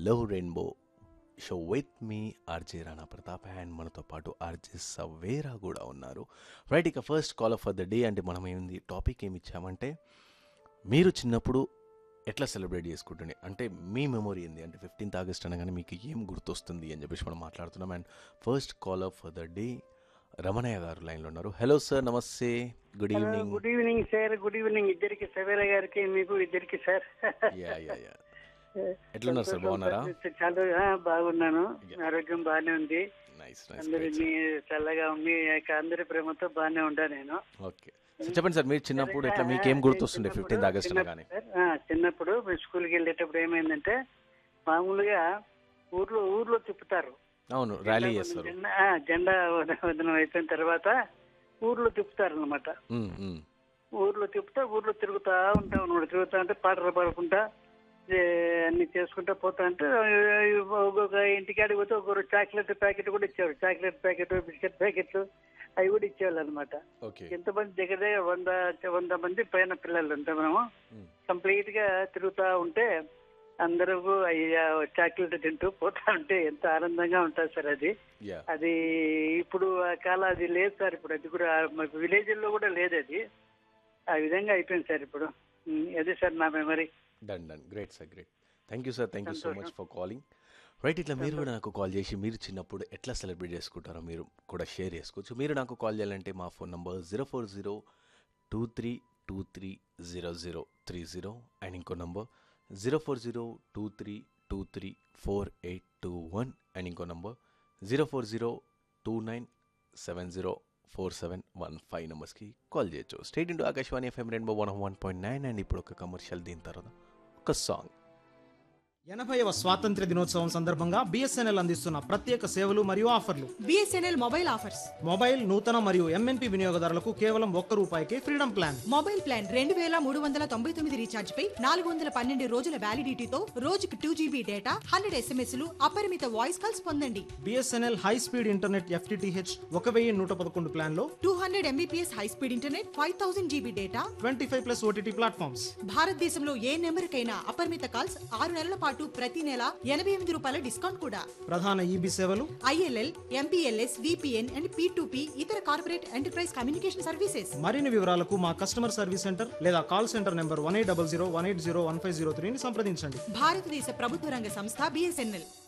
Hello rainbow show with me RJ Rana Pratap and మనతో పాటు RJ Savera కూడా ఉన్నారు రైట్ ఇక first call for the day అంటే మనం ఏంది టాపిక్ ఏమి ఇచ్చామంటే మీరు చిన్నప్పుడు ఎట్లా సెలబ్రేట్ చేసుకుంటుండే అంటే మీ మెమొరీ ఏంది అంటే ఫిఫ్టీన్త్ ఆగస్ట్ అనగానే మీకు ఏం గుర్తొస్తుంది అని చెప్పేసి మనం మాట్లాడుతున్నాం and first call for the day Ramanayya garu లైన్లో ఉన్నారు హలో సార్ నమస్తే good evening good evening sir good evening ఇద్దరికి సవేరా గారికి మీకు ఇద్దరికి సార్ యా యా యా ఎట్లున్నారు సార్ బాగున్నారా చాలా ఆ, బాగున్నాను Yeah. ఆరోగ్యం బాగానే ఉంది నైస్ నైస్ అందరినీ చల్లగా మీ యొక్క అందరి ప్రేమతో బాగానే ఉంటా నేను ఓకే సో చెప్పండి సార్ మీరు చిన్నప్పుడు ఎట్లా మీకు ఏం గుర్తొస్తుండే ఫిఫ్టీన్త్ ఆగస్ట్ అనగానే సార్, ఆ, చిన్నప్పుడు మేము స్కూల్కి వెళ్ళేటప్పుడు ఏమైందంటే మామూలుగా ఊర్లో ఊర్లో తిప్పుతారు అవును ర్యాలీ జెండా చేస్తారు జెండా ఆ, జెండా వదనం అయిపోయిన తర్వాత ఊర్లో తిప్పుతారు అనమాట ఉమ్, ఉమ్. ఊర్లో తిప్పుతా ఊర్లో తిరుగుతా ఉంటాం అనమాట తిరుగుతా అంటే పాటలు పాడుకుంటా ఏ, అన్ని చేసుకుంటా పోతా అంటే ఆ, ఒక్కొక్క ఇంటికాడికి పోతే ఒక్కొక్క చాక్లెట్ ప్యాకెట్ కూడా ఇచ్చేవారు చాక్లెట్ ప్యాకెట్ బిస్కెట్ ప్యాకెట్లు అవి కూడా ఇచ్చేవాళ్ళు అనమాట ఓకే ఎంతమంది దగ్గర దగ్గర వంద వంద మంది పైన పిల్లలు ఉంటాం మనము ఉమ్. కంప్లీట్ గా తిరుగుతా ఉంటే అందరూ అయ్యా చాక్లెట్ తింటూ పోతా ఉంటే ఎంత ఆనందంగా ఉంటుంది సార్ అది యా అది ఇప్పుడు ఆ కాలం అది లేదు సార్ ఇప్పుడు అది కూడా విలేజ్ లో కూడా లేదు అది ఆ విధంగా అయిపోయింది సార్ ఇప్పుడు ఉమ్, అదే సార్ నా memory done done great sir great thank you sir thank you so సంతోషం. మచ్ ఫర్ కాలింగ్ రైట్ ఇట్లా మీరు కూడా నాకు కాల్ చేసి మీరు చిన్నప్పుడు ఎట్లా సెలబ్రేట్ చేసుకుంటారో మీరు కూడా షేర్ చేసుకోవచ్చు మీరు నాకు కాల్ చేయాలంటే మా phone number zero four zero two three two three zero zero three zero and ఇంకో number zero four zero two three two three four eight two one and ఇంకో number zero four zero two nine seven zero four seven one five నెంబర్స్కి call చేయొచ్చు state into Akashvani FM rainbow one one point nine and ఇప్పుడు ఒక commercial దీని తర్వాత ఒక song ఎనభైవ స్వాతంత్ర్య దినోత్సవం సందర్భంగా బిఎస్ఎన్ఎల్ అందిస్తున్న ప్రత్యేక సేవలు మరియు ఆఫర్లు బిఎస్ఎన్ఎల్ మొబైల్ ఆఫర్స్ మొబైల్ నూతన మరియు ఎంఎన్పి వినియోగదారులకు కేవలం ఒక్క రూపాయికే ఫ్రీడమ్ ప్లాన్ మొబైల్ ప్లాన్ రెండు వేల మూడు వందల తొంభై తొమ్మిది రీఛార్జ్ పై నాలుగు వందల పన్నెండు రోజుల వ్యాలిడిటీతో రోజుకు టూ జీబీ డేటా హండ్రెడ్ ఎస్ఎంఎస్లు అపరిమిత వాయిస్ కాల్స్ పొందండి BSNL high speed internet FTTH ఒక వెయ్యి నూట పదకొండు ప్లాన్ లో two hundred Mbps high speed internet five thousand GB data twenty five plus OTT platforms భారతదేశంలో ఏ నెంబర్కైనా అపరిమిత కాల్స్ ఆరు నెలల పాటు ప్రతి నెల ఎనభై ఎనిమిది రూపాయల డిస్కౌంట్ కూడా ప్రధాన ఈబీ సేవలు ILL MPLS VPN and P ఇతర కార్పొరేట్ ఎంటర్ప్రైజ్ కమ్యూనికేషన్ సర్వీసెస్ మరిన్ని వివరాలకు మా కస్టమర్ సర్వీస్ సెంటర్ లేదా call centre number one eight double zero one eight zero one five zero త్రీని సంప్రదించండి భారతదేశ ప్రభుత్వ రంగ సంస్థ బిఎస్ఎన్ఎల్